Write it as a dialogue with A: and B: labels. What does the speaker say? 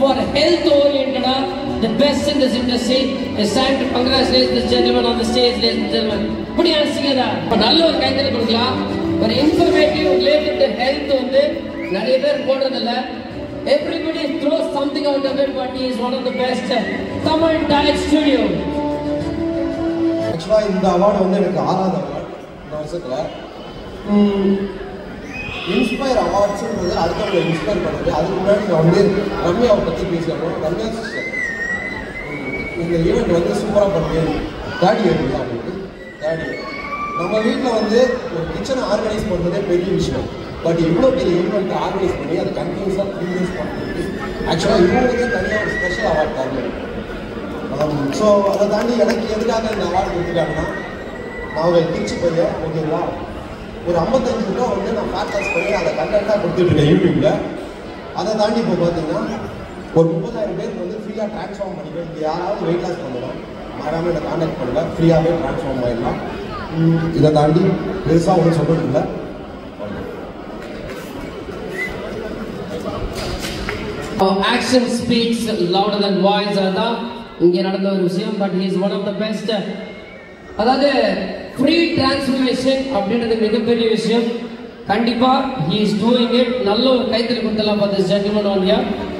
A: for health oriented, the best in this industry. It's time to congratulate this gentleman on the stage, ladies and gentlemen. Put your hands together. ஒரு நல்ல ஒரு கைத்தறி கொடுக்கலாம் ஒரு informative related to health வந்து நிறைய பேர் போடுறதில்ல Everybody throws something out of it, but he is one of the best. Tamil Talent Studio.
B: ஆக்சுவலாக இந்த அவார்டு வந்து எனக்கு ஆறாவது அவார்டு இந்த வருஷத்தில் இன்ஸ்பயர் அவார்ட்ஸுன்றது அடுத்தவங்களை இன்ஸ்பயர் பண்ணுறது அதுக்கு முன்னாடி நான் வந்து ரம்யாவை பற்றி பேசியிருக்கோம் ரம்யா சிஸ்டர் இந்த ஈவெண்ட் வந்து சூப்பராக பண்ணி தேர்ட் இயர் அப்படின்னு தேர்ட் இயர் நம்ம வீட்டில் வந்து ஒரு கிச்சனை ஆர்கனைஸ் பண்ணுறதே பெரிய விஷயம் பட் இவ்வளோ பெரிய ஈவெண்ட்டை ஆர்கனைஸ் பண்ணி அதை கண்டினியூஸாக த்ரீ டேஸ் பண்ணுறது ஆக்சுவலாக இவங்களுக்கே தனியாக ஒரு ஸ்பெஷல் அவார்ட் தரணும் ஸோ அதை தாண்டி எனக்கு எதுக்காக இந்த அவார்டு கொடுத்துட்டாங்கன்னா நான் ஒரு டீச்சர் பையன் ஓகேங்களா ஒரு ஐம்பத்தஞ்சு ரூபா வந்து நான் ஃபேட் லாஸ் பண்ணி அதை கண்டென்ட்டாக கொடுத்துட்ருக்கேன் யூடியூப்பில் அதை தாண்டி இப்போ பார்த்தீங்கன்னா ஒரு முப்பதாயிரம் பேருக்கு வந்து ஃப்ரீயாக ட்ரான்ஸ்ஃபார்ம் பண்ணிடுவேன் இங்கே யாராவது வெயிட் லாஸ் பண்ணணும் மறக்காமல் என்னை காண்டாக்ட் பண்ணுங்க ஃப்ரீயாகவே ட்ரான்ஸ்ஃபார்ம் பண்ணிடலாம் உம், இதை தாண்டி பெருசாக ஒன்றும் சொல்கிறது இல்லை
A: Our action speaks louder than voice அதான் இங்கே நடந்த ஒரு விஷயம் but he is one of the best அதாவது ஃப்ரீ டிரான்ஸ்ஃபர்மேஷன் அப்படின்றது மிகப்பெரிய விஷயம் கண்டிப்பா he is doing it நல்ல ஒரு கைத்தறி கொடுத்தலாம் பார்த்து ஜென்டில்மன் ஆன்